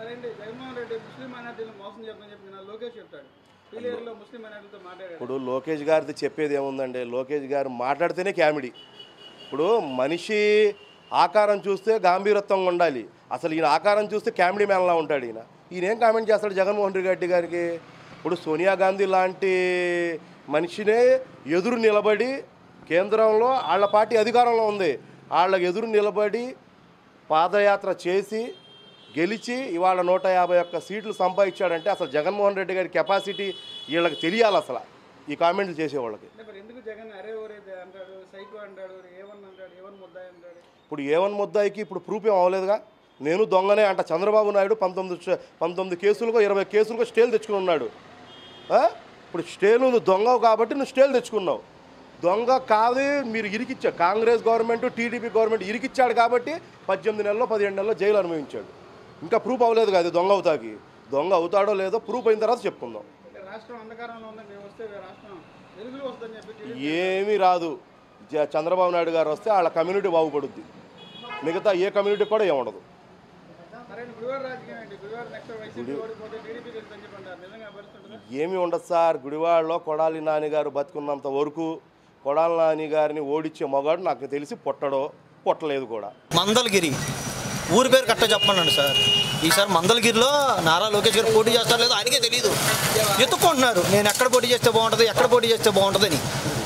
సరే అండి జగన్మోహన్ రెడ్డి ముస్లిం మైనార్టీలను మోసం చెప్పని చెప్పి నా లోకేష్ చెప్తాడు పీలేరులో ముస్లిం మైనార్టీలతో మాట్లాడాడు ఇప్పుడు లోకేష్ గారిది చెప్పేది ఏముందండి లోకేష్ గారు మాట్లాడితేనే కామెడీ ఇప్పుడు మనిషి ఆకారం చూస్తే గాంభీరత్వంగా ఉండాలి అసలు ఈయన ఆకారం చూస్తే కామెడీ మ్యాన్లా ఉంటాడు ఈయన ఈయన ఏం కామెంట్ చేస్తాడు జగన్మోహన్ రెడ్డి గారికి ఇప్పుడు సోనియా గాంధీ లాంటి మనిషినే ఎదురు నిలబడి కేంద్రంలో వాళ్ళ పార్టీ అధికారంలో ఉంది వాళ్ళకి ఎదురు నిలబడి పాదయాత్ర చేసి గెలిచి ఇవాళ నూట యాభై ఒక్క సీట్లు సంపాదించాడంటే అసలు జగన్మోహన్ రెడ్డి గారి కెపాసిటీ వీళ్ళకి తెలియాలి అసలు ఈ కామెంట్లు చేసేవాళ్ళకి అంటే మరి ఎందుకు జగన్ అరే ఓరేది అంటాడు సైకో అంటాడు ఏవన్ అంటాడు ఏవన్ ముద్దాయి అంటాడు ఇప్పుడు ఏవన్ ముద్దాయికి ఇప్పుడు ప్రూఫ్ ఏం అవ్వలేదుగా నేను దొంగనే అంట చంద్రబాబు నాయుడు పంతొమ్మిది చ- పంతొమ్మిది కేసులుగా ఇరవై కేసులుగా స్టేలు తెచ్చుకుని ఉన్నాడు ఆ? ఇప్పుడు స్టేలు నువ్వు దొంగ కాబట్టి నువ్వు స్టేలు తెచ్చుకున్నావు దొంగ కాదు మీరు ఇరికిచ్చా కాంగ్రెస్ గవర్నమెంట్ టీడీపీ గవర్నమెంట్ ఇరికిచ్చాడు కాబట్టి పద్దెనిమిది నెలల్లో పదిహేడు నెలల్లో జైలు అనుభవించాడు ఇంకా ప్రూఫ్ అవ్వలేదు కాదు దొంగ అవుతాకి దొంగ అవుతాడో లేదో ప్రూఫ్ అయిన తర్వాత చెప్పుకుందాం అంటే రాష్ట్రం అంధకారంలో ఉందని మేము వస్తే రాష్ట్రం వెలుగులు వస్తుందని చెప్పి టీడీపీ ఏమీ రాదు జ- చంద్రబాబు నాయుడు గారు వస్తే వాళ్ళ కమ్యూనిటీ బాగుపడుద్ది మిగతా ఏ కమ్యూనిటీ కూడా ఏముండదు సరే అండి, గుడివాడ రాజకీయం ఏంటి గుడివాడ నెక్స్ట్ వైసీపీ ఓడిపోతే టీడీపీ గెలుస్తుందని చెప్పి అంటారు నిజంగా పరిస్థితుంటుందా ఏమీ ఉండదు సార్ గుడివాడలో కొడాలి నాని గారు బతుకున్నంత వరకు కొడాలి నాని గారిని ఓడించే మగాడు నాకు తెలిసి పుట్టడో పుట్టలేదు కూడా మందలగిరి ఊరి పేరు కట్ట చెప్పమన్నాడు సార్ ఈసారి మందలగిరిలో నారా లోకేష్ గారు పోటీ చేస్తారో లేదో ఆయనకే తెలియదు ఎత్తుకుంటున్నారు నేను ఎక్కడ పోటీ చేస్తే బాగుంటుంది ఎక్కడ పోటీ చేస్తే బాగుంటుందని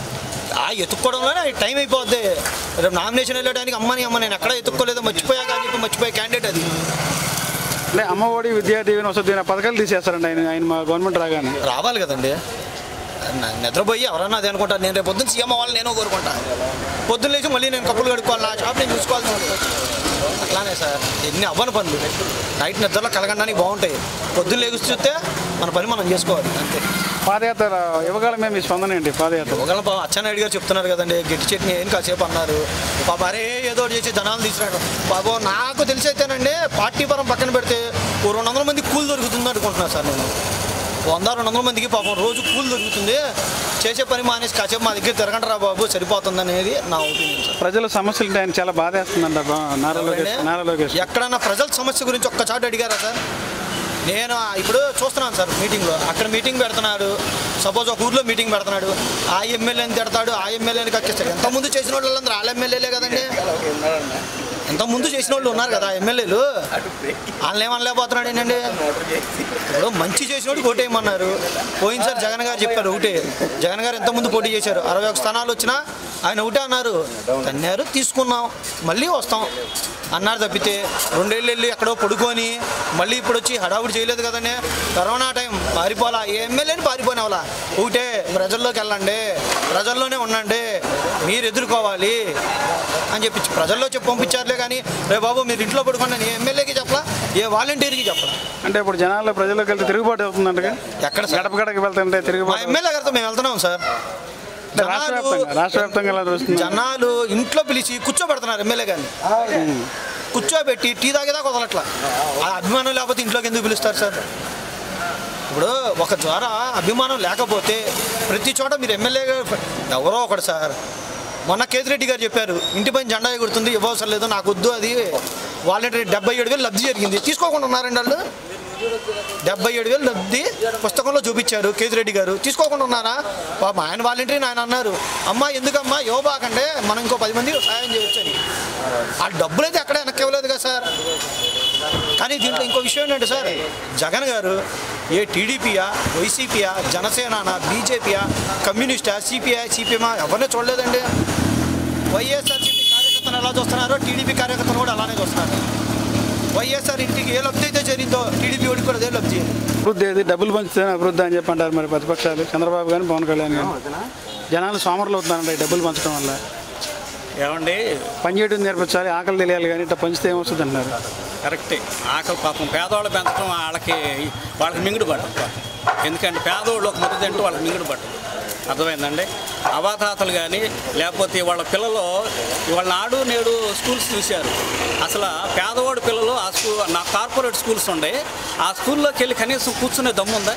ఆ ఎత్తుక్కోవడంలోనే టైం అయిపోద్ది రేపు నామినేషన్ వెళ్ళడానికి అమ్మని అమ్మ నేను ఎక్కడ ఎత్తుక్కోలేదు మర్చిపోయాక అని చెప్పి మర్చిపోయే క్యాండిడేట్ అది అంటే అమ్మఒడి విద్యా దీవెన వస్తుంది దీని పథకాలు తీసేస్తారండి ఆయన ఆయన మా గవర్నమెంట్ రాగానే రావాలి కదండి న- నిద్రపోయి ఎవరన్నా అది అనుకుంటారు నేను రేపు పొద్దున్న సీఎం అవ్వాలి నేను కోరుకుంటా పొద్దున్న లేచి మళ్ళీ నేను కప్పులు కడుక్కోవాలి నా షాప్ నేను చూసుకోవాల్సి ఉంటుంది అట్లానే సార్ ఎన్ని అవ్వని పనులు నైట్ నిద్రలో కలగడానికి బాగుంటాయి పొద్దున్న లేచి చూస్తే మన పని మనం చేసుకోవాలి అంతే పాదయాత్ర ఇవ్వగలమే మీ స్పందన ఏంటి పాదయాత్ర ఒకళ్ళ పాపం అచ్చెన్నాయుడు గారు చెప్తున్నారు కదండి గట్టి చట్నీ ఏం కాసేపు అన్నారు పాప అరే ఏదో ఒకటి చేసి జనాలు తీసుకురాడు బాబు నాకు తెలిసి అయితేనండి పార్టీ పరం పక్కన పెడితే ఓ రెండు వందల మంది కూలి దొరుకుతుంది అనుకుంటున్నాను సార్ నేను వంద రెండు వందల మందికి పాపం రోజు కూలి దొరుకుతుంది చేసే పని మానేసి కాసేపు మా దగ్గర తిరగంటారా బాబు సరిపోతుంది అనేది నా ఒపీనియన్ సార్ ప్రజల సమస్యలు అంటే ఆయన చాలా బాధేస్తుందంట బా- నారా లోకేష్ నారా లోకేష్ ఎక్కడన్నా ప్రజల సమస్య గురించి ఒక్కచాటు అడిగారా సార్ నేను ఇప్పుడు చూస్తున్నాను సార్ మీటింగ్లో అక్కడ మీటింగ్ పెడుతున్నాడు సపోజ్ ఒక ఊర్లో మీటింగ్ పెడుతున్నాడు ఆ ఎమ్మెల్యేని తిడతాడు ఆ ఎమ్మెల్యేని కక్కిస్తాడు ఎంత ముందు చేసిన వాళ్ళందరూ వాళ్ళ ఎమ్మెల్యేలే కదండి ఎంత ముందు చేసిన వాళ్ళు ఉన్నారు కదా ఎమ్మెల్యేలు వాళ్ళని ఏమనలేకపోతున్నాడు ఏంటండి ఇప్పుడు మంచి చేసినోడు ఓటేయమన్నారు పోయినసారి జగన్ గారు చెప్పారు ఒకటే జగన్ గారు ఎంత ముందు పోటీ చేశారు అరవై ఒక స్థానాలు వచ్చినా ఆయన ఒకటే అన్నారు తన్నారు తీసుకున్నాం మళ్ళీ వస్తాం అన్నారు తప్పితే రెండేళ్ళు వెళ్ళి ఎక్కడో పడుకొని మళ్ళీ ఇప్పుడు వచ్చి హడావుడి చేయలేదు కదండి కరోనా టైం పారిపోలా ఏ ఎమ్మెల్యేని పారిపోయిన వాళ్ళ ఒకటే ప్రజల్లోకి వెళ్ళండి ప్రజల్లోనే ఉండండి మీరు ఎదుర్కోవాలి అని చెప్పి ప్రజల్లో చెప్పి పంపించారులే కానీ రే బాబు మీరు ఇంట్లో పడుకోండి అని ఏ ఎమ్మెల్యేకి చెప్పలా ఏ వాలంటీర్కి చెప్పలా అంటే ఇప్పుడు జనాల్లో ప్రజల్లోకి వెళ్తే తిరుగుబాటు అవుతుందంట ఎక్కడ సార్ గడప గడపకి వెళ్తుంటే మా తిరుగుబాటు ఎమ్మెల్యే గారితో మేము వెళ్తున్నాం సార్ అంటే రాష్ట్ర వ్యాప్తంగా రాష్ట్ర వ్యాప్తంగా ఎలా చూస్తుంది జనాలు ఇంట్లో పిలిచి కూర్చోబెడుతున్నారు ఎమ్మెల్యే గారిని కూర్చోబెట్టి టీ తాగేదాకా వదలట్లా ఆ అభిమానం లేకపోతే ఇంట్లోకి ఎందుకు పిలుస్తారు సార్ ఇప్పుడు ఒక ద్వారా అభిమానం లేకపోతే ప్రతి చోట మీరు ఎమ్మెల్యే ఎవరో ఒకడు సార్ మొన్న కేతిరెడ్డి గారు చెప్పారు ఇంటి పైన జెండా ఎగురుతుంది ఇవ్వవసరం లేదు నాకు వద్దు అది వాలంటీర్ డెబ్బై ఏడు వేలు లబ్ధి జరిగింది తీసుకోకుండా ఉన్నారండి వాళ్ళు డెబ్బై ఏడు వేలు లబ్ధి పుస్తకంలో చూపించారు కేతిరెడ్డి గారు తీసుకోకుండా ఉన్నారా పాపం ఆయన వాలంటీర్ ఆయన అన్నారు అమ్మా ఎందుకమ్మా ఇవ్వబాకంటే మనం ఇంకో పది మంది సాయం చేయొచ్చు అని ఆ డబ్బులు అయితే ఎక్కడ వెనక్కి ఇవ్వలేదు కదా సార్ కానీ దీంట్లో ఇంకో విషయం ఏంటంటే సార్ జగన్ గారు ఏ టీడీపీయా వైసీపీయా జనసేన బీజేపీయా కమ్యూనిస్టా సిపిఐ సిపిఎమా ఎవరిని చూడలేదండి వైఎస్ఆర్సీపీ కార్యకర్తలు ఎలా చూస్తున్నారో టీడీపీ కార్యకర్తలు కూడా అలానే చూస్తున్నారు వైఎస్ఆర్ ఇంటికి ఏ లబ్ధి అయితే జరిగిందో టీడీపీ వాడికి కూడా అదే లబ్ధి అభివృద్ధి ఏది డబ్బులు పంచితే అభివృద్ధి అని చెప్పి అంటారు మరి ప్రతిపక్షాలు చంద్రబాబు కానీ పవన్ కళ్యాణ్ కానీ జనాలు సోమరులు అవుతున్నారంట ఈ డబ్బులు పంచడం వల్ల ఏమండి పని చేయడం నేర్పించాలి ఆకలి తెలియాలి కానీ ఇట్లా పంచితే ఏమొస్తుంది అంటున్నారు కరెక్టే ఆకలి పాపం పేదవాళ్ళు పెంచడం వాళ్ళకి వాళ్ళకి మింగుడు పట్టదు ఎందుకంటే పేదవాళ్ళు ఒక ముద్ద తింటూ వాళ్ళకి మింగుడు పట్టదు అర్థమైందండి అవాతాతలు కానీ లేకపోతే వాళ్ళ పిల్లలు ఇవాళ నాడు నేడు స్కూల్స్ చూశారు అసలు పేదవాడు పిల్లలు ఆ స్కూల్ నా కార్పొరేట్ స్కూల్స్ ఉండే ఆ స్కూల్లోకి వెళ్ళి కనీసం కూర్చునే దమ్ముందా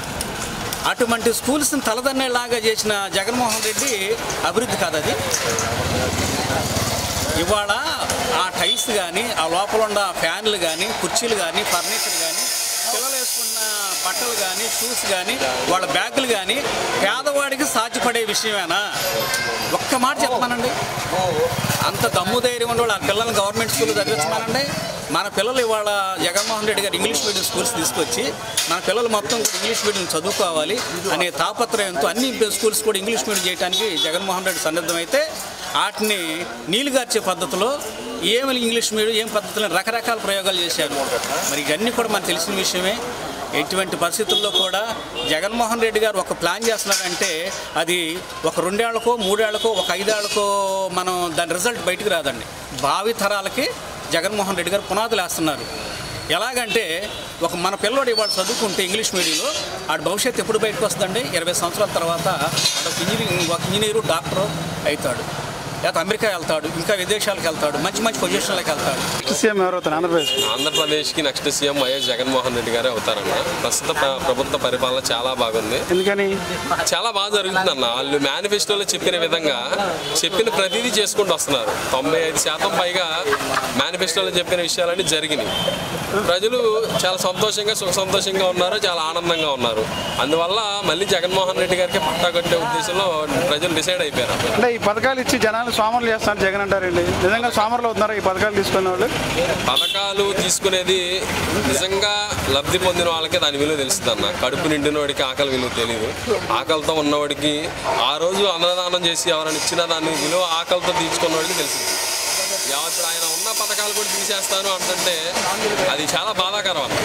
అటువంటి స్కూల్స్ని తలదన్నేలాగా చేసిన జగన్మోహన్ రెడ్డి అభివృద్ధి కాదు అది ఇవాళ ఆ టైల్స్ కానీ ఆ లోపల ఉన్న ఫ్యాన్లు కానీ కుర్చీలు కానీ ఫర్నిచర్ కానీ పిల్లలు వేసుకున్న బట్టలు కానీ షూస్ కానీ వాళ్ళ బ్యాగులు కానీ పేదవాడికి సాధ్యపడే విషయమేనా ఒక్క మాట చెప్పమానండి అంత దమ్ము ధైర్యం ఉన్న వాళ్ళు ఆ పిల్లల్ని గవర్నమెంట్ స్కూల్ చదివించమానండి మన పిల్లలు ఇవాళ జగన్మోహన్ రెడ్డి గారు ఇంగ్లీష్ మీడియం స్కూల్స్ తీసుకొచ్చి మన పిల్లలు మొత్తం ఇంగ్లీష్ మీడియం చదువుకోవాలి అనే తాపత్రయంతో అన్ని స్కూల్స్ కూడా ఇంగ్లీష్ మీడియం చేయడానికి జగన్మోహన్ రెడ్డి సన్నద్ధమైతే వాటిని నీలుగార్చే పద్ధతిలో ఏమి ఇంగ్లీష్ మీడియం ఏం పద్ధతిలో రకరకాల ప్రయోగాలు చేశారు మరి ఇవన్నీ కూడా మనకు తెలిసిన విషయమే ఎటువంటి పరిస్థితుల్లో కూడా జగన్మోహన్ రెడ్డి గారు ఒక ప్లాన్ చేస్తున్నారంటే అది ఒక రెండేళ్లకో మూడేళ్లకో ఒక ఐదేళ్లకో మనం దాని రిజల్ట్ బయటకు రాదండి భావి తరాలకి జగన్మోహన్ రెడ్డి గారు పునాదులు వేస్తున్నారు ఎలాగంటే ఒక మన పిల్లోడు ఇవాళ చదువుకుంటే ఇంగ్లీష్ మీడియంలో ఆడ భవిష్యత్తు ఎప్పుడు బయటకు వస్తుందండి ఇరవై సంవత్సరాల తర్వాత ఆడ ఒక ఇంజనీరింగ్ ఒక ఇంజనీరు డాక్టరు అవుతాడు లేకపోతే అమెరికా వెళ్తాడు ఇంకా విదేశాలకు వెళ్తాడు మంచి మంచి పొజిషన్లకు వెళ్తాడు నెక్స్ట్ సీఎం ఎవరవుతారు ఆంధ్రప్రదేశ్ ఆంధ్రప్రదేశ్కి నెక్స్ట్ సీఎం వైఎస్ జగన్మోహన్ రెడ్డి గారే అవుతారన్న ప్రస్తుత ప్ర- ప్రభుత్వ పరిపాలన చాలా బాగుంది ఎందుకని చాలా బాగా జరుగుతుందన్న వాళ్ళు మేనిఫెస్టోలో చెప్పిన విధంగా చెప్పిన ప్రతిదీ చేసుకుంటూ వస్తున్నారు తొంభై ఐదు శాతం పైగా మేనిఫెస్టోలో చెప్పిన విషయాలన్నీ జరిగినాయి ప్రజలు చాలా సంతోషంగా సుఖ సంతోషంగా ఉన్నారు చాలా ఆనందంగా ఉన్నారు అందువల్ల మళ్ళీ జగన్మోహన్ రెడ్డి గారికి పట్టా కట్టే ఉద్దేశంలో ప్రజలు డిసైడ్ అయిపోయారు అంటే ఈ పథకాలు ఇచ్చి జనాలు సోమరులు చేస్తాను జగన్ అంటారండి నిజంగా సోమరులు అవుతున్నారా ఈ పథకాలు తీసుకున్న వాళ్ళు పథకాలు తీసుకునేది నిజంగా లబ్ధి పొందిన వాళ్ళకే దాని విలువ తెలుస్తుంది అన్న కడుపు నిండినవాడికి ఆకలి విలువ తెలియదు ఆకలితో ఉన్నవాడికి ఆ రోజు అన్నదానం చేసి ఎవరైనా ఇచ్చిన దాన్ని విలువ ఆకలితో తీర్చుకున్నవాడికి తెలిసింది యావత్తు ఆయన ఉన్న పథకాలు కూడా తీసేస్తాను అంటుంటే అది చాలా బాధాకరం అన్న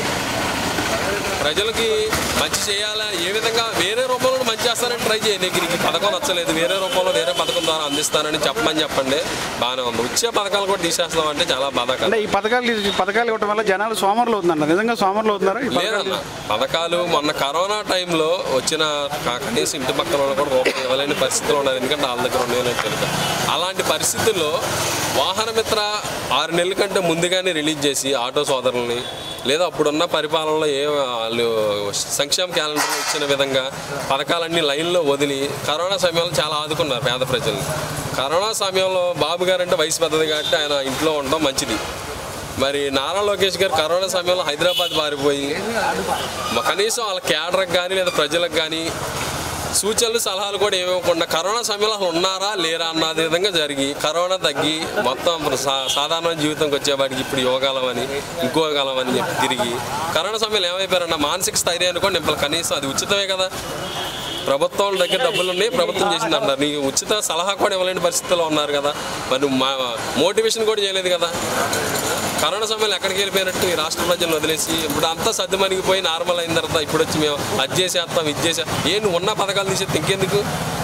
ప్రజలకి మంచి చేయాలా ఏ విధంగా వేరే రూపంలో మంచి చేస్తానని ట్రై చేయండి నీకు నీకు ఈ పథకం నచ్చలేదు వేరే రూపంలో వేరే పథకం ద్వారా అందిస్తానని చెప్పమని చెప్పండి బాగానే ఉంది వచ్చే పథకాలు కూడా తీసేస్తాం అంటే చాలా బాధాకరం అంటే ఈ పథకాలు ఈ పథకాలు ఇవ్వడం వల్ల జనాలు సోమరులు అవుతున్నారు నిజంగా సోమరులు అవుతున్నారా ఈ పథకాలు లేదన్న పథకాలు మొన్న కరోనా టైంలో వచ్చిన క- కనీసం ఇంటి పక్కన వాళ్ళు కూడా రూపాయి ఇవ్వలేని పరిస్థితులు ఉన్నారు ఎందుకంటే వాళ్ళ దగ్గర ఉన్నాయని తెలుసు అలాంటి పరిస్థితుల్లో వాహన మిత్ర ఆరు నెలల కంటే ముందుగానే రిలీజ్ చేసి ఆటో సోదరుల్ని లేదా అప్పుడున్న పరిపాలనలో ఏ వాళ్ళు సంక్షేమ క్యాలెండర్లో ఇచ్చిన విధంగా పథకాలన్నీ లైన్లో వదిలి కరోనా సమయంలో చాలా ఆదుకున్నారు పేద ప్రజల్ని కరోనా సమయంలో బాబు గారు అంటే వయసు పెద్దది కాబట్టి ఆయన ఇంట్లో ఉండడం మంచిది మరి నారా లోకేష్ గారు కరోనా సమయంలో హైదరాబాద్ పారిపోయి మ- కనీసం వాళ్ళ క్యాడర్కి కానీ లేదా ప్రజలకు కానీ సూచనలు సలహాలు కూడా ఏమివ్వకుండా కరోనా సమయంలో అసలు ఉన్నారా లేరా అన్నది విధంగా జరిగి కరోనా తగ్గి మొత్తం సా- సాధారణ జీవితంకి వచ్చేవాడికి ఇప్పుడు యోగాలం అని ఇంకో కాలం అని చెప్పి తిరిగి కరోనా సమయంలో ఏమైపోయారన్న మానసిక స్థైర్యాన్ని కూడా నింపాలి కనీసం అది ఉచితమే కదా ప్రభుత్వం దగ్గర డబ్బులు ఉన్నాయి ప్రభుత్వం చేసింది అంటారు నీకు ఉచిత సలహా కూడా ఇవ్వలేని పరిస్థితుల్లో ఉన్నారు కదా మరి నువ్వు మా మోటివేషన్ కూడా చేయలేదు కదా కరోనా సమయంలో ఎక్కడికి వెళ్ళిపోయినట్టు ఈ రాష్ట్ర ప్రజలను వదిలేసి ఇప్పుడు అంతా సర్దుమణిగిపోయి నార్మల్ అయిన తర్వాత ఇప్పుడు వచ్చి మేము అది చేసేస్తాం ఇది చేసే ఏ నువ్వు ఉన్న పథకాలు తీసేస్తే ఇంకెందుకు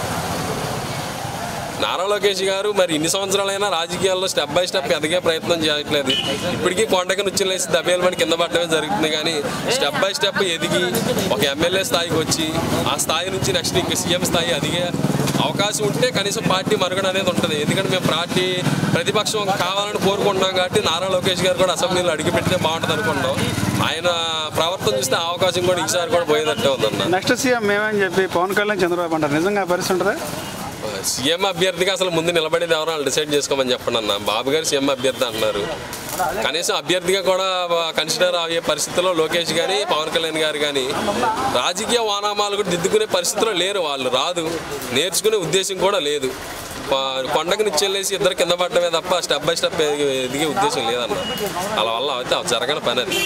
నారా లోకేష్ గారు మరి ఇన్ని సంవత్సరాలైనా రాజకీయాల్లో స్టెప్ బై స్టెప్ ఎదిగే ప్రయత్నం చేయట్లేదు ఇప్పటికీ కొండకి నుచ్చులేసి దబేలమని కింద పడడమే జరుగుతుంది కానీ స్టెప్ బై స్టెప్ ఎదిగి ఒక ఎమ్మెల్యే స్థాయికి వచ్చి ఆ స్థాయి నుంచి నెక్స్ట్ ఇంక సీఎం స్థాయి అదిగే అవకాశం ఉంటే కనీసం పార్టీ మనుగడ అనేది ఉంటుంది ఎందుకంటే మేము పార్టీ ప్రతిపక్షం కావాలని కోరుకుంటున్నాం కాబట్టి నారా లోకేష్ గారు కూడా అసెంబ్లీలో అడిగి పెడితే బాగుంటుంది అనుకుంటాం ఆయన ప్రవర్తన చూస్తే ఆ అవకాశం కూడా ఈసారి కూడా పోయేటట్టే ఉందన్న నెక్స్ట్ సీఎం మేమని చెప్పి పవన్ కళ్యాణ్ చంద్రబాబు అంటారు నిజంగా ఆ పరిస్థితి ఉంటుందా సీఎం అభ్యర్థిగా అసలు ముందు నిలబడేది ఎవరో వాళ్ళు డిసైడ్ చేసుకోమని చెప్పండి అన్న బాబు గారు సీఎం అభ్యర్థి అంటున్నారు కనీసం అభ్యర్థిగా కూడా కన్సిడర్ అయ్యే పరిస్థితిలో లోకేష్ కానీ పవన్ కళ్యాణ్ గారు కానీ రాజకీయ వానామాలు కూడా దిద్దుకునే పరిస్థితిలో లేరు వాళ్ళు రాదు నేర్చుకునే ఉద్దేశం కూడా లేదు ప- కొండకు నిచ్చెల్లేసి ఇద్దరు కింద పడడమే తప్ప స్టెప్ బై స్టెప్ ఎదిగే ఎదిగే ఉద్దేశం లేదన్న అలా వల్ల అయితే జరగని పని అది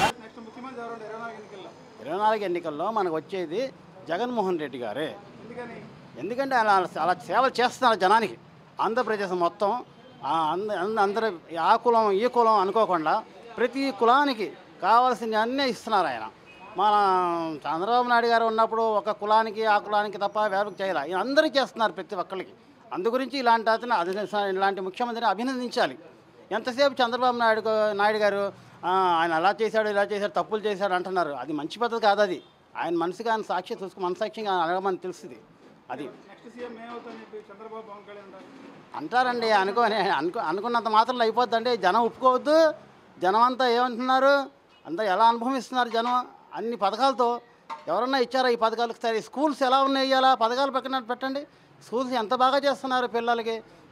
ఇరవై నాలుగు ఎన్నికల్లో మనకు వచ్చేది జగన్మోహన్ రెడ్డి గారే ఎందుకంటే ఆయన అలా సేవలు చేస్తున్నారు జనానికి ఆంధ్రప్రదేశ్ మొత్తం ఆ అంద అంద- అందరూ ఆ కులం ఈ కులం అనుకోకుండా ప్రతి కులానికి కావాల్సిన అన్నీ ఇస్తున్నారు ఆయన మన చంద్రబాబు నాయుడు గారు ఉన్నప్పుడు ఒక కులానికి ఆ కులానికి తప్ప వేరొక చేయాలి ఈయన అందరికీ చేస్తున్నారు ప్రతి ఒక్కరికి అందు గురించి ఇలాంటి అతను అది ఇలాంటి ముఖ్యమంత్రిని అభినందించాలి ఎంతసేపు చంద్రబాబు నాయుడు గా- నాయుడు గారు "ఆ, ఆయన అలా చేశాడు ఇలా చేశాడు తప్పులు చేశాడు అంటున్నారు అది మంచి పద్ధతి కాదు అది ఆయన మనసుగా ఆయన సాక్షి చూసుకు మనసాక్షిగా ఆయన అడగమని తెలుస్తుంది అది నెక్స్ట్ సీఎం ఏమవుతుందని చెప్పి చంద్రబాబు పవన్ కళ్యాణ్ అంటారు అంటారండి అనుకోని అనుకో అనుకున్నంత మాత్రం అయిపోద్దండి జనం ఒప్పుకోవద్దు జనం అంతా ఏమంటున్నారు అంతా ఎలా అనుభవిస్తున్నారు జనం అన్ని పథకాలతో ఎవరన్నా ఇచ్చారా ఈ పథకాలకు సరే స్కూల్స్ ఎలా ఉన్నాయి ఇవాళ పథకాలు పక్కన పెట్టండి స్కూల్స్ ఎంత బాగా చేస్తున్నారు పిల్లలకి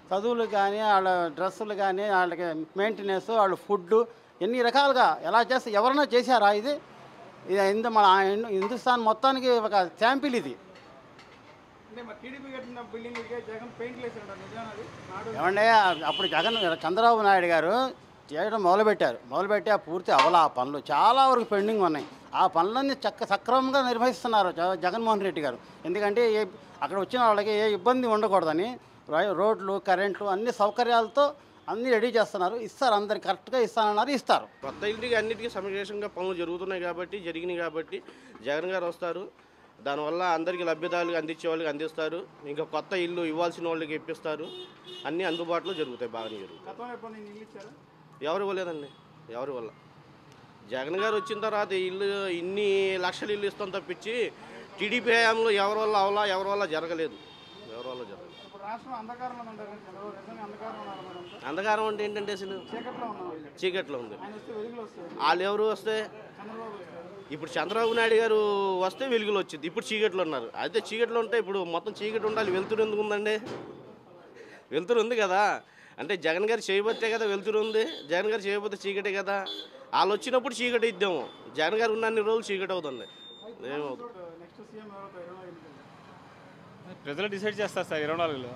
చదువులు కానీ వాళ్ళ డ్రెస్సులు కానీ వాళ్ళకి మెయింటెనెన్స్ వాళ్ళ ఫుడ్ ఎన్ని రకాలుగా ఎలా చేస్తే ఎవరైనా చేశారా ఇది ఇది ఇంత మన హిందూ- హిందుస్థాన్ మొత్తానికి ఒక శాంపిల్ ఇది అంటే మరి టీడీపీ కట్టిన బిల్డింగ్కి జగన్ పెయింట్లు వేసాడు నిజానది నాడు ఏమంటే అప్పుడు జగన్ చంద్రబాబు నాయుడు గారు చేయడం మొదలుపెట్టారు మొదలుపెట్టి ఆ పూర్తి అవలా ఆ పనులు చాలా వరకు పెండింగ్ ఉన్నాయి ఆ పనులన్నీ చక్క సక్రమంగా నిర్వహిస్తున్నారు జ- జగన్మోహన్ రెడ్డి గారు ఎందుకంటే ఏ అక్కడ వచ్చిన వాళ్ళకి ఏ ఇబ్బంది ఉండకూడదని రై- రోడ్లు కరెంట్లు అన్ని సౌకర్యాలతో అన్నీ రెడీ చేస్తున్నారు ఇస్తారు అందరికి కరెక్ట్గా ఇస్తానన్నారు ఇస్తారు కొత్త ఇంటికి అన్నిటికీ సమగ్రేషంగా పనులు జరుగుతున్నాయి కాబట్టి జరిగినాయి కాబట్టి జగన్ గారు వస్తారు దానివల్ల అందరికీ లభ్యతలు అందించే వాళ్ళకి అందిస్తారు ఇంకా కొత్త ఇల్లు ఇవ్వాల్సిన వాళ్ళకి ఇప్పిస్తారు అన్నీ అందుబాటులో జరుగుతాయి బాగానే జరుగుతాయి గతంలో ఎప్పుడు నేను ఇల్లు ఇచ్చారు ఎవరు ఇవ్వలేదండి ఎవరి వల్ల జగన్ గారు వచ్చిన తర్వాత ఇల్లు ఇన్ని లక్షల ఇల్లు ఇస్తాం తప్పించి టీడీపీ హయాంలో ఎవరి వల్ల అవలా ఎవరి వల్ల జరగలేదు ఎవరి వల్ల జరగలేదు ఇప్పుడు రాష్ట్రం అంధకారంలో ఉంటారు చంద్రబాబు నిజంగా అంధకారంలో ఉన్నారు మరి అంతా. అంధకారం అంటే ఏంటంటే అసలు చీకట్లో ఉన్నాం చీకట్లో ఉంది ఆయన వస్తే వెలుగులు వస్తాయి వాళ్ళు ఎవరు వస్తే చంద్రబాబు వస్తారు ఇప్పుడు చంద్రబాబు నాయుడు గారు వస్తే వెలుగులు వచ్చింది ఇప్పుడు చీకట్లు ఉన్నారు అయితే చీకట్లు ఉంటే ఇప్పుడు మొత్తం చీకటి ఉండాలి వెలుతురు ఎందుకు ఉందండి వెలుతురు ఉంది కదా అంటే జగన్ గారు చేయబట్టే కదా వెలుతురు ఉంది జగన్ గారు చేయబోతే చీకటే కదా వాళ్ళు వచ్చినప్పుడు చీకటి ఇద్దాము జగన్ గారు ఉన్న అన్ని రోజులు చీకటి అవుతుంది ఏమవుతుంది నెక్స్ట్ సీఎం ఎవరవుతారు ఇరవై ఎనిమిది ప్రజలు డిసైడ్ చేస్తారు సార్ ఇరవై నాలుగులో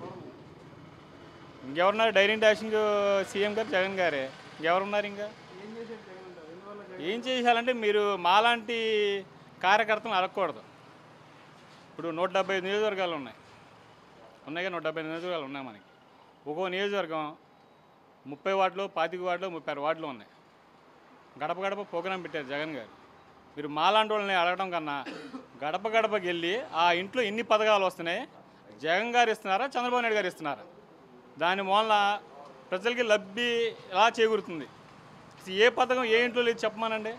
ఇంకెవరున్నారు డైరెక్ట్ డాషింగ్ సీఎం గారు జగన్ గారే ఇంకెవరున్నారు ఇంకా ఏం చేసేది జగన్ అంటారు ఎందువల్ల జగన్ ఏం చేయాలంటే మీరు మాలాంటి కార్యకర్తలను అడగకూడదు ఇప్పుడు నూట డెబ్బై ఐదు నియోజకవర్గాలు ఉన్నాయి ఉన్నాయి నూట డెబ్బై ఐదు నియోజకవర్గాలు ఉన్నాయి మనకి ఒక్కో నియోజకవర్గం ముప్పై వార్డులు పాతిక వార్డులు ముప్పై ఆరు వార్డులు ఉన్నాయి గడప గడప ప్రోగ్రాం పెట్టారు జగన్ గారు మీరు మాలాంటి వాళ్ళని అడగడం కన్నా గడప గడపకి వెళ్ళి ఆ ఇంట్లో ఎన్ని పథకాలు వస్తున్నాయి జగన్ గారు ఇస్తున్నారా చంద్రబాబు నాయుడు గారు ఇస్తున్నారా దాని మూలన ప్రజలకి లబ్ధి ఎలా చేకూరుతుంది అసలు ఏ పథకం ఏ ఇంట్లో లేదు చెప్పమానండి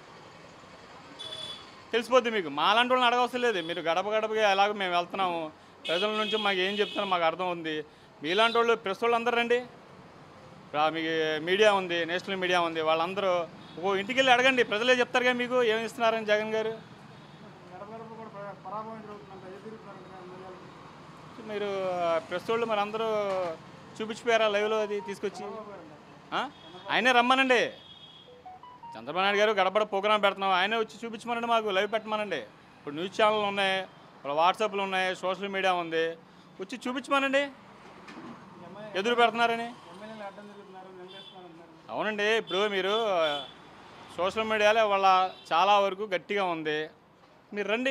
తెలిసిపోద్ది మీకు మాలాంటి వాళ్ళని అడగవసరం లేదు మీరు గడప గడపకి ఎలాగో మేము వెళ్తున్నాము ప్రజల నుంచి మాకు ఏం చెప్తున్నారో మాకు అర్థం ఉంది మీలాంటి వాళ్ళు ప్రెస్ వాళ్ళు అందరు రండి ఇప్పుడు ఆ మీకు మీడియా ఉంది నేషనల్ మీడియా ఉంది వాళ్ళందరూ ఓ ఇంటికి వెళ్ళి అడగండి ప్రజలే చెప్తారుగా మీకు ఏమి ఇస్తున్నారని జగన్ గారు గడప గడప కూడా పరా- పరాభవం జరుగుతుందంట ఎదురుతారంట ఎమ్మెల్యేలు మీరు ప్రెస్ వాళ్ళు మరి అందరూ చూపించిపోయారా లైవ్లో అది తీసుకొచ్చి ఆ? ఆయనే రమ్మనండి చంద్రబాబు నాయుడు గారు గడపడ ప్రోగ్రాం పెడుతున్నాం ఆయనే వచ్చి చూపించమనండి మాకు లైవ్ పెట్టమనండి ఇప్పుడు న్యూస్ ఛానల్ ఉన్నాయి ఇప్పుడు వాట్సాప్లు ఉన్నాయి సోషల్ మీడియా ఉంది వచ్చి చూపించమనండి ఎదురు పెడుతున్నారని ఎమ్మెల్యేలు అడ్డం తిరుగుతున్నారు నిలదీస్తున్నారంటున్నారు అవునండి ఇప్పుడు మీరు సోషల్ మీడియాలో వాళ్ళ చాలా వరకు గట్టిగా ఉంది మీరు రండి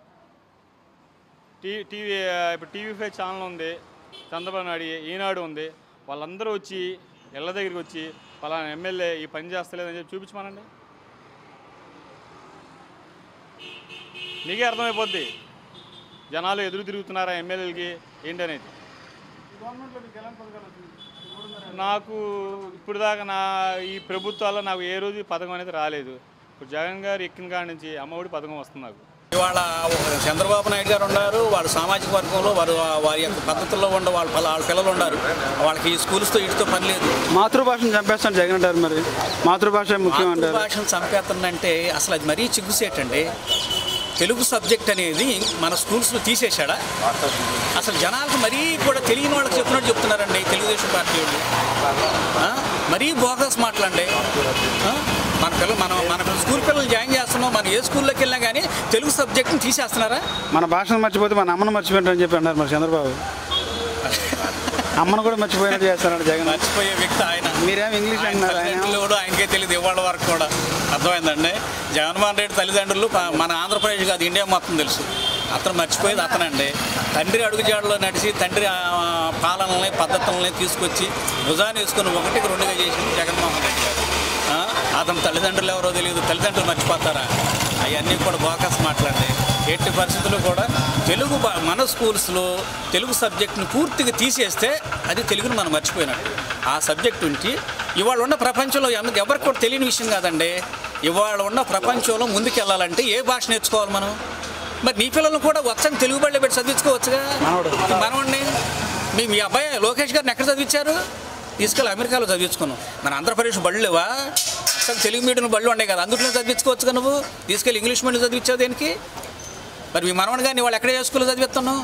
టీ టీవీ ఇప్పుడు టీవీ ఫైవ్ ఛానల్ ఉంది చంద్రబాబు నాయుడు ఈనాడు ఉంది వాళ్ళందరూ వచ్చి ఇళ్ళ దగ్గరికి వచ్చి పలానా ఎమ్మెల్యే ఈ పని చేస్తలేదని చెప్పి చూపించమనండి మీకే అర్థమైపోద్ది జనాలు ఎదురు తిరుగుతున్నారా ఎమ్మెల్యేలకి ఏంటనేది గవర్నమెంట్లో మీకు ఎలాంటి పథకాలు వచ్చింది మూడున్నర నాకు ఇప్పుడు దాకా నా ఈ ప్రభుత్వాల్లో నాకు ఏ రోజు ఈ పథకం అనేది రాలేదు ఇప్పుడు జగన్ గారు ఎక్కిన కాడి నుంచి అమ్మఒడి పథకం వస్తుంది నాకు ఇవాళ చంద్రబాబు నాయుడు గారు ఉన్నారు వాళ్ళ సామాజిక వర్గంలో వారు వారి యొక్క పద్ధతుల్లో ఉండే వాళ్ళ పిల్ల- వాళ్ళ పిల్లలు ఉన్నారు వాళ్ళకి ఈ స్కూల్స్తో ఇటుతో పని లేదు మాతృభాషను చంపేస్తాను జగన్ అంటారు మరి మాతృభాష ముఖ్యం అంటారు మాతృభాషను చంపేస్తుందంటే అసలు అది మరీ చిగ్గుసేటండి తెలుగు సబ్జెక్ట్ అనేది మన స్కూల్స్లో తీసేశాడా అసలు జనాలకు మరీ కూడా తెలియని వాళ్ళకి చెప్పినట్టు చెప్తున్నారండి తెలుగుదేశం పార్టీ వాళ్ళు ఆ? మరీ బోగస్ మాటలండి ఆ? మన పిల్లలు మనం మన స్కూల్ పిల్లలు జాయిన్ చేస్తున్నాం మనం ఏ స్కూల్లోకి వెళ్ళినా కానీ తెలుగు సబ్జెక్ట్ని తీసేస్తున్నారా మన భాషను మర్చిపోతే మన అమ్మను మర్చిపోయినారని చెప్పి అన్నారు మరి చంద్రబాబు అమ్మను కూడా మర్చిపోయినట్టు చేస్తారంట జగన్ మర్చిపోయే వ్యక్తి ఆయన మీరేం ఇంగ్లీష్ ఆయన అంటున్నారు ఆయన తల్లిదండ్రులు కూడా ఆయనకే తెలియదు ఇవాళ వరకు కూడా అర్థమైందండి జగన్మోహన్ రెడ్డి తల్లిదండ్రులు ప- మన ఆంధ్రప్రదేశ్ కాదు ఇండియా మొత్తం తెలుసు అతను మర్చిపోయేది అతనండి తండ్రి అడుగుజాడలో నడిచి తండ్రి ఆ, పాలనల్ని పద్ధతుల్ని తీసుకొచ్చి భుజాన్ని వేసుకొని ఒకటికి రెండుగా చేసింది జగన్మోహన్ రెడ్డి గారు ఆ, అతని తల్లిదండ్రులు ఎవరో తెలియదు తల్లిదండ్రులు మర్చిపోతారా అవన్నీ కూడా బోకస్ మాట్లాడి ఎట్టి పరిస్థితుల్లో కూడా తెలుగు బా- మన స్కూల్స్లో తెలుగు సబ్జెక్ట్ని పూర్తిగా తీసేస్తే అది తెలుగును మనం మర్చిపోయినట్టు ఆ సబ్జెక్ట్ ఉంచి ఇవాళ ఉన్న ప్రపంచంలో ఎందుకు ఎవరికి కూడా తెలియని విషయం కాదండి ఇవాళ ఉన్న ప్రపంచంలో ముందుకెళ్ళాలంటే ఏ భాష నేర్చుకోవాలి మనం మరి నీ పిల్లలను కూడా వచ్చని తెలుగు బళ్ళే పెట్టి చదివించుకోవచ్చుగా మనవాడిని మీ మీ అబ్బాయి లోకేష్ గారిని ఎక్కడ చదివించారు తీసుకెళ్ళి అమెరికాలో చదివించుకున్నాం మన ఆంధ్రప్రదేశ్ బళ్ళు లేవా అసలు తెలుగు మీడియం బళ్ళు ఉన్నాయి కదా అందుట్లో చదివించుకోవచ్చుగా నువ్వు తీసుకెళ్ళి ఇంగ్లీష్ మీడియం చదివించావు దేనికి మరి మీ మనవడు కానీ వాళ్ళు ఎక్కడ ఏ స్కూల్లో చదివిస్తున్నావు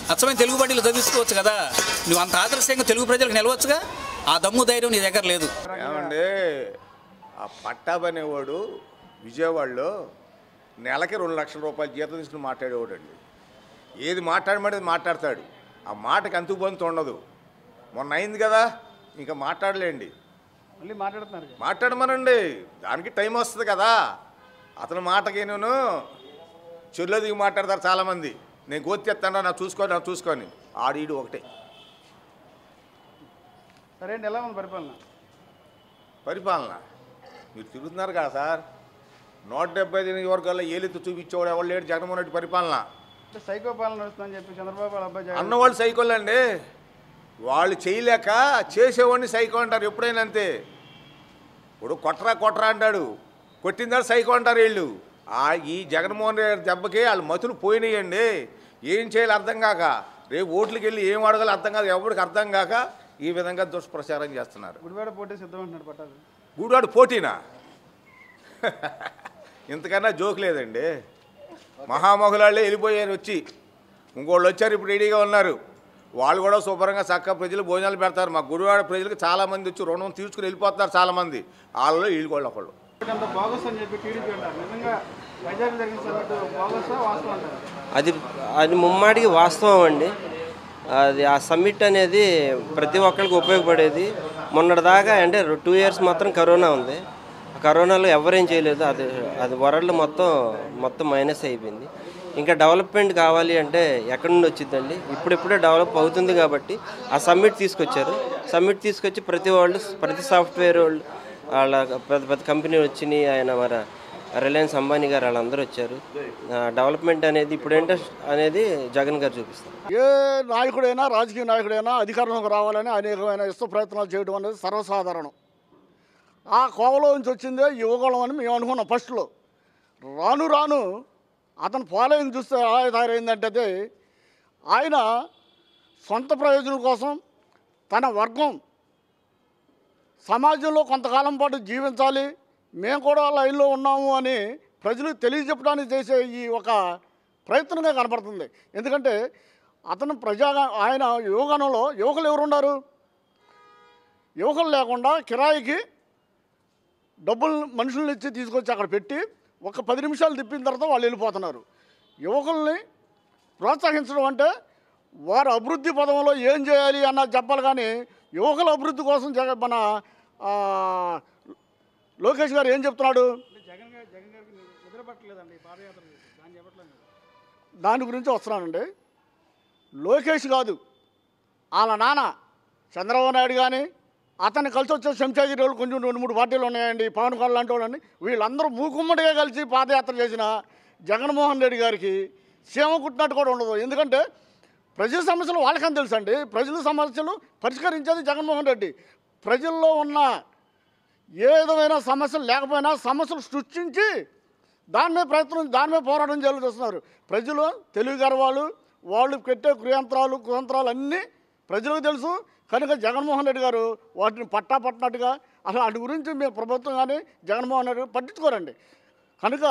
అచ్చమైన తెలుగు బడిలో చదివించుకోవచ్చు కదా నువ్వు అంత ఆదర్శంగా తెలుగు ప్రజలకు నిలవచ్చుగా ఆ దమ్ము ధైర్యం నీ దగ్గర లేదు ఏమండి ఆ పట్టాబ్ అనేవాడు విజయవాడలో నెలకి రెండు లక్షల రూపాయలు జీతం తీసుకుని మాట్లాడేవాడు అండి ఏది మాట్లాడమనేది మాట్లాడతాడు ఆ మాటకి అంతుబంతు ఉండదు మొన్న అయింది కదా ఇంకా మాట్లాడలేండి మళ్ళీ మాట్లాడుతున్నారు కదా. మాట్లాడమనండి దానికి టైం వస్తుంది కదా అతని మాటకి నేను చెల్లో దిగి మాట్లాడతారు చాలామంది నేను గోత్యత్తాను నా చూసుకొని నా చూసుకొని ఆడీడు ఒకటే సరే అండి ఎలా ఉంది పరిపాలన పరిపాలన మీరు తిరుగుతున్నారు కదా సార్ నూట డెబ్బై ఎనిమిది వర్గాల్లో ఏలెత్తి చూపించేవాడు ఎవరు లేడు జగన్మోహన్ రెడ్డి పరిపాలన అంటే సైకో పాలన నడుస్తుందని చెప్పి చంద్రబాబు వాళ్ళ అబ్బాయి జగన్ అన్నవాళ్ళు సైకోలు అండి వాళ్ళు చేయలేక చేసేవాడిని సైకో అంటారు ఎప్పుడైనా అంతే ఇప్పుడు కొట్టరా కొట్టరా అంటాడు కొట్టిందాడు సైకో అంటారు వీళ్ళు ఆ ఈ జగన్మోహన్ రెడ్డి దెబ్బకి వాళ్ళ మతులు పోయినాయండి ఏం చేయాలి అర్థం కాక రేపు ఓట్లకి వెళ్ళి ఏం అడగాలి అర్థం కాదు ఎవరికి అర్థం కాక ఈ విధంగా దుష్ప్రచారం చేస్తున్నారు గుడివాడ పోటీ సిద్ధం అంటున్నాడు పట్టాలు గూడాడు పోటీనా ఇంతకన్నా జోక్ లేదండి మహామహులాళ్ళే వెళ్ళిపోయారు వచ్చి ఇంకోళ్ళు వచ్చారు ఇప్పుడు రెడీగా ఉన్నారు వాళ్ళు కూడా శుభ్రంగా చక్కగా ప్రజలు భోజనాలు పెడతారు మా గుడివాడ ప్రజలకు చాలామంది వచ్చి రుణం తీర్చుకుని వెళ్ళిపోతున్నారు చాలామంది వాళ్ళలో వీళ్ళు కూడా ఒకళ్ళు అంత బాగోస్ అని చెప్పి టీడీపీ అంటారు నిజంగా వైజాగ్ జరిగిన సబ్జెక్టు బాగోసా వాస్తవం అంటారు అది అది ముమ్మాడికి వాస్తవం అండి అది ఆ సమ్మిట్ అనేది ప్రతి ఒక్కరికి ఉపయోగపడేది మొన్నటిదాకా అంటే టూ ఇయర్స్ మాత్రం కరోనా ఉంది ఆ కరోనాలో ఎవరేం చేయలేదు అది అది వరల్డ్ మొత్తం మొత్తం మైనస్ అయిపోయింది ఇంకా డెవలప్మెంట్ కావాలి అంటే ఎక్కడి నుండి వచ్చిందండి ఇప్పుడిప్పుడే డెవలప్ అవుతుంది కాబట్టి ఆ సమ్మిట్ తీసుకొచ్చారు సమ్మిట్ తీసుకొచ్చి ప్రతి వాళ్ళు ప్రతి సాఫ్ట్వేర్ వాళ్ళు వాళ్ళ పెద్ద పెద్ద కంపెనీలు వచ్చినాయి ఆయన మరి రిలయన్స్ అంబానీ గారు వాళ్ళందరూ వచ్చారు ఆ, డెవలప్మెంట్ అనేది ఇప్పుడేంటే అనేది జగన్ గారు చూపిస్తారు ఏ నాయకుడైనా రాజకీయ నాయకుడైనా అధికారంలోకి రావాలని అనేకమైన ఇష్ట ప్రయత్నాలు చేయడం అనేది సర్వసాధారణం ఆ కోవలో నుంచి వచ్చిందే యువకులం అని మేము అనుకున్నాం ఫస్ట్లో రాను రాను అతను ఫాలోయింగ్ చూస్తే ఎలా తయారైందంటే అది ఆయన సొంత ప్రయోజనం కోసం తన వర్గం సమాజంలో కొంతకాలం పాటు జీవించాలి మేము కూడా లైన్లో ఉన్నాము అని ప్రజలకు తెలియజెప్పడానికి చేసే ఈ ఒక ప్రయత్నంగా కనపడుతుంది ఎందుకంటే అతను ప్రజా ఆయన యువగణంలో యువకులు ఎవరు ఉన్నారు యువకులు లేకుండా కిరాయికి డబ్బులు మనుషుల్ని ఇచ్చి తీసుకొచ్చి అక్కడ పెట్టి ఒక పది నిమిషాలు తిప్పిన తర్వాత వాళ్ళు వెళ్ళిపోతున్నారు యువకుల్ని ప్రోత్సహించడం అంటే వారు అభివృద్ధి పదంలో ఏం చేయాలి అన్నది చెప్పాలి కానీ యువకుల అభివృద్ధి కోసం జగ మన ఆ, లోకేష్ గారు ఏం చెప్తున్నాడు జగన్ గారు జగన్ గారికి నిద్ర పట్టలేదండి పాదయాత్ర దాన్ని చెప్పట్లేదు దాని గురించి వస్తున్నానండి లోకేష్ కాదు వాళ్ళ నాన్న చంద్రబాబు నాయుడు కానీ అతన్ని కలిసి వచ్చే శంషాగిరి వాళ్ళు కొంచెం రెండు మూడు పార్టీలు ఉన్నాయండి పవన్ కళ్యాణ్ లాంటి వాళ్ళని వీళ్ళందరూ మూకుమ్మడిగా కలిసి పాదయాత్ర చేసిన జగన్మోహన్ రెడ్డి గారికి సీమ కుట్టినట్టు కూడా ఉండదు ఎందుకంటే ప్రజల సమస్యలు వాళ్ళకని తెలుసు అండి ప్రజల సమస్యలు పరిష్కరించేది జగన్మోహన్ రెడ్డి ప్రజల్లో ఉన్న ఏ విధమైన సమస్యలు లేకపోయినా సమస్యలు సృష్టించి దాని మీద ప్రయత్నం దాని మీద పోరాటం చేయాలని చూస్తున్నారు ప్రజలు తెలుగు గర్వాలు వాళ్ళు పెట్టే కుయంత్రాలు కుతంత్రాలు అన్నీ ప్రజలకు తెలుసు కనుక జగన్మోహన్ రెడ్డి గారు వాటిని పట్టా పట్టినట్టుగా అసలు వాటి గురించి మేము ప్రభుత్వం కానీ జగన్మోహన్ రెడ్డి గారు పట్టించుకోరండి కనుక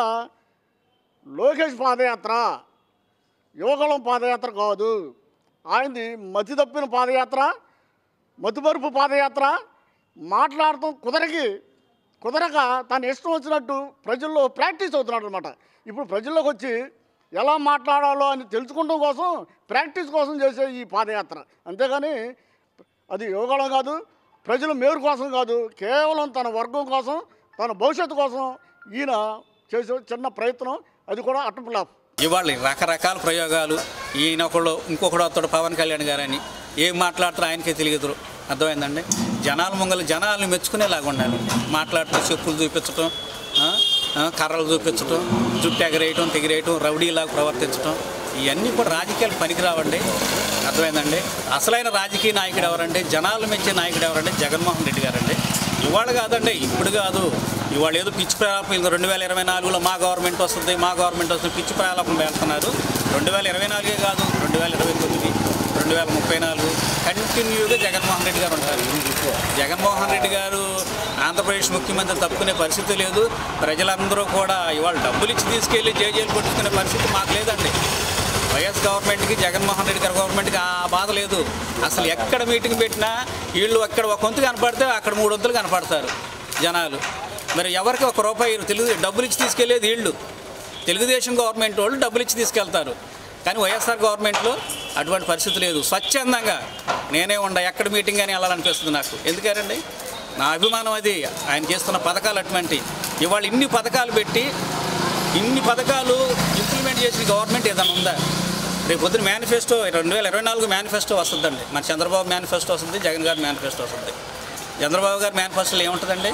లోకేష్ పాదయాత్ర యువగళం పాదయాత్ర కాదు ఆయనది మతి తప్పిన పాదయాత్ర మతిమరుపు పాదయాత్ర మాట్లాడటం కుదరకి కుదరక తను ఇష్టం వచ్చినట్టు ప్రజల్లో ప్రాక్టీస్ అవుతున్నాడు అనమాట ఇప్పుడు ప్రజల్లోకి వచ్చి ఎలా మాట్లాడాలో అని తెలుసుకోవడం కోసం ప్రాక్టీస్ కోసం చేసే ఈ పాదయాత్ర అంతేగాని అది యోగాలం కాదు ప్రజల మేలు కోసం కాదు కేవలం తన వర్గం కోసం తన భవిష్యత్తు కోసం ఈయన చేసే చిన్న ప్రయత్నం అది కూడా అట్టపులాప్ ఇవాళ రకరకాల ప్రయోగాలు ఈయన ఒకళ్ళు ఇంకొకడు అతడు పవన్ కళ్యాణ్ గారని ఏం మాట్లాడుతారో ఆయనకే తెలియదు అర్థమైందండి జనాల ముంగలు జనాలను మెచ్చుకునేలాగా ఉండాలి మాట్లాడుతూ చెప్పులు చూపించటం ఆ, ఆ, కర్రలు చూపించటం జుట్టు ఎగరేయటం తెగిరేయటం రౌడీలాగా ప్రవర్తించటం ఇవన్నీ కూడా రాజకీయాలు పనికిరావండి అర్థమైందండి అసలైన రాజకీయ నాయకుడు ఎవరంటే జనాలు మెచ్చే నాయకుడు ఎవరంటే జగన్మోహన్ రెడ్డి గారండి ఇవాళ కాదండి ఇప్పుడు కాదు ఇవాళ ఏదో పిచ్చి ప్రారంభం ఇంకా రెండు వేల ఇరవై నాలుగులో మా గవర్నమెంట్ వస్తుంది మా గవర్నమెంట్ వస్తుంది పిచ్చి ప్రారంభం వెళ్తున్నారు రెండు వేల ఇరవై నాలుగే కాదు రెండు వేల ఇరవై తొమ్మిది రెండు వేల ముప్పై నాలుగు కంటిన్యూగా జగన్మోహన్ రెడ్డి గారు ఉంటారు జగన్మోహన్ రెడ్డి గారు ఆంధ్రప్రదేశ్ ముఖ్యమంత్రి తప్పుకునే పరిస్థితి లేదు ప్రజలందరూ కూడా ఇవాళ డబ్బులు ఇచ్చి తీసుకెళ్ళి జేజేలు కొట్టుకునే పరిస్థితి మాకు లేదండి వైఎస్ గవర్నమెంట్కి జగన్మోహన్ రెడ్డి గారి గవర్నమెంట్కి ఆ బాధ లేదు అసలు ఎక్కడ మీటింగ్ పెట్టినా వీళ్ళు అక్కడ ఒక వంతు కనపడితే అక్కడ మూడు వంతులు కనపడతారు జనాలు మరి ఎవరికి ఒక రూపాయి తెలుగు డబ్బులు ఇచ్చి తీసుకెళ్లేది వీళ్ళు తెలుగుదేశం గవర్నమెంట్ వాళ్ళు డబ్బులు ఇచ్చి తీసుకెళ్తారు కానీ వైఎస్ఆర్ గవర్నమెంట్లో అటువంటి పరిస్థితి లేదు స్వచ్ఛందంగా నేనే ఉండ ఎక్కడ మీటింగ్ అని వెళ్ళాలనిపిస్తుంది నాకు ఎందుకండి నా అభిమానం అది ఆయన చేస్తున్న పథకాలు అటువంటి ఇవాళ ఇన్ని పథకాలు పెట్టి ఇన్ని పథకాలు ఇంప్లిమెంట్ చేసిన గవర్నమెంట్ ఏదైనా ఉందా రేపు పొద్దున మేనిఫెస్టో రెండు వేల ఇరవై నాలుగు మేనిఫెస్టో వస్తుందండి మన చంద్రబాబు మేనిఫెస్టో వస్తుంది జగన్ గారి మేనిఫెస్టో వస్తుంది చంద్రబాబు గారి మేనిఫెస్టోలో ఏముంటుందండి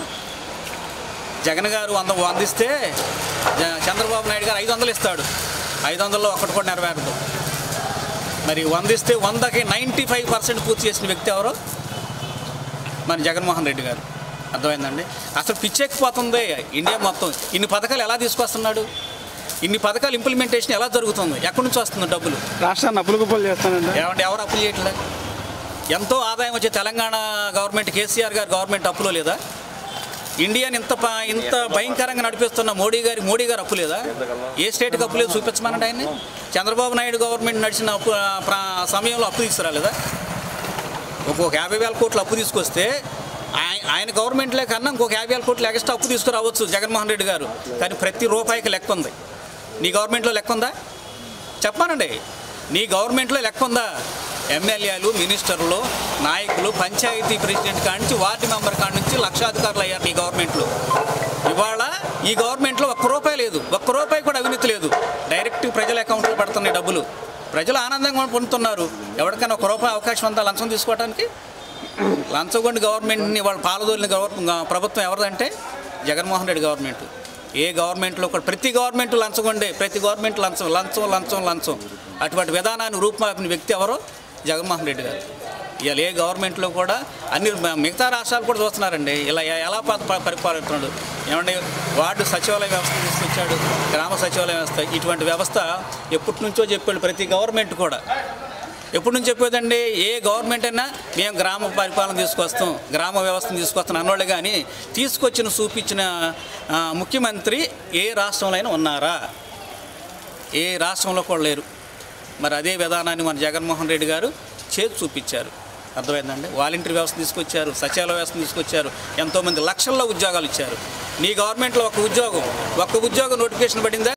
జగన్ గారు వంద వందిస్తే జ- చంద్రబాబు నాయుడు గారు ఐదు వందలు ఇస్తాడు ఐదు వందల్లో ఒకటి కూడా నెరవేరదు మరి వందిస్తే వందకి నైంటీ ఫైవ్ పర్సెంట్ పూర్తి చేసిన వ్యక్తి ఎవరు మన జగన్మోహన్ రెడ్డి గారు అర్థమైందండి అసలు పిచ్చెక్కిపోతుంది ఇండియా మొత్తం ఇన్ని పథకాలు ఎలా తీసుకొస్తున్నాడు ఇన్ని పథకాలు ఇంప్లిమెంటేషన్ ఎలా జరుగుతుంది ఎక్కడి నుంచి వస్తుంది డబ్బులు రాష్ట్రాన్ని అప్పులు కుప్పలు చేస్తానండి ఏమంటే ఎవరు అప్పులు చేయట్లే ఎంతో ఆదాయం వచ్చే తెలంగాణ గవర్నమెంట్ కేసీఆర్ గారి గవర్నమెంట్ అప్పులో లేదా ఇండియాని ఇంత ప- ఇంత భయంకరంగా నడిపిస్తున్న మోడీ గారి మోడీ గారు అప్పు లేదా ఏ స్టేట్కి అప్పు లేదు చూపించమనండి ఆయన్ని చంద్రబాబు నాయుడు గవర్నమెంట్ నడిచిన అప్పు ఆ, ప్ర- సమయంలో అప్పు తీసుకురాలేదా ఒక్కొక్క యాభై వేల కోట్లు అప్పు తీసుకొస్తే ఆయన ఆయన గవర్నమెంట్లే కన్నా ఇంకొక యాభై వేల కోట్లు ఎక్స్ట్రా అప్పు తీసుకురావచ్చు జగన్మోహన్ రెడ్డి గారు కానీ ప్రతి రూపాయికి లెక్క ఉంది నీ గవర్నమెంట్లో లెక్క ఉందా చెప్పానండి నీ గవర్నమెంట్లో లెక్క ఉందా ఎమ్మెల్యేలు మినిస్టర్లు నాయకులు పంచాయతీ ప్రెసిడెంట్ కాడి నుంచి వార్డు మెంబర్ కాడి నుంచి లక్షాధికారులు అయ్యారు నీ గవర్నమెంట్లో ఇవాళ ఈ గవర్నమెంట్లో ఒక్క రూపాయి లేదు ఒక్క రూపాయి కూడా అవినీతి లేదు డైరెక్ట్ ప్రజల అకౌంట్లో పడుతున్నాయి డబ్బులు ప్రజలు ఆనందంగా పొందుతున్నారు ఎవరికైనా ఒక రూపాయి అవకాశం ఉందా లంచం తీసుకోవడానికి లంచగొండి గవర్నమెంట్ని వాళ్ళు పాలదోలిన గవర్న ప్రభుత్వం ఎవరిదంటే జగన్మోహన్ రెడ్డి గవర్నమెంట్ ఏ గవర్నమెంట్లో కూడా ప్రతి గవర్నమెంట్ లంచగొండే ప్రతి గవర్నమెంట్ లంచం లంచం లంచం లంచం అటువంటి విధానాన్ని రూపుమాపిన వ్యక్తి ఎవరో జగన్మోహన్ రెడ్డి గారు ఇవాళ ఏ గవర్నమెంట్లో కూడా అన్ని మిగతా రాష్ట్రాలు కూడా చూస్తున్నారండి ఇలా ఎలా ప- ప- పరిపాలిస్తున్నాడు ఏమండి వార్డు సచివాలయ వ్యవస్థ తీసుకొచ్చాడు గ్రామ సచివాలయ వ్యవస్థ ఇటువంటి వ్యవస్థ ఎప్పటి నుంచో చెప్పాడు ప్రతి గవర్నమెంట్ కూడా ఎప్పటి నుంచి చెప్పేదండి ఏ గవర్నమెంట్ అయినా మేము గ్రామ పరిపాలన తీసుకొస్తాం గ్రామ వ్యవస్థను తీసుకొస్తాం అన్నోళ్ళు కానీ తీసుకొచ్చిన చూపించిన ఆ, ముఖ్యమంత్రి ఏ రాష్ట్రంలో అయినా ఉన్నారా ఏ రాష్ట్రంలో కూడా లేరు మరి అదే విధానాన్ని మన జగన్మోహన్ రెడ్డి గారు చేతి చూపించారు అర్థమైందండి వాలంటీర్ వ్యవస్థ తీసుకొచ్చారు సచివాలయ వ్యవస్థ తీసుకొచ్చారు ఎంతోమంది లక్షల్లో ఉద్యోగాలు ఇచ్చారు నీ గవర్నమెంట్లో ఒక ఉద్యోగం ఒక్క ఉద్యోగం నోటిఫికేషన్ పడిందా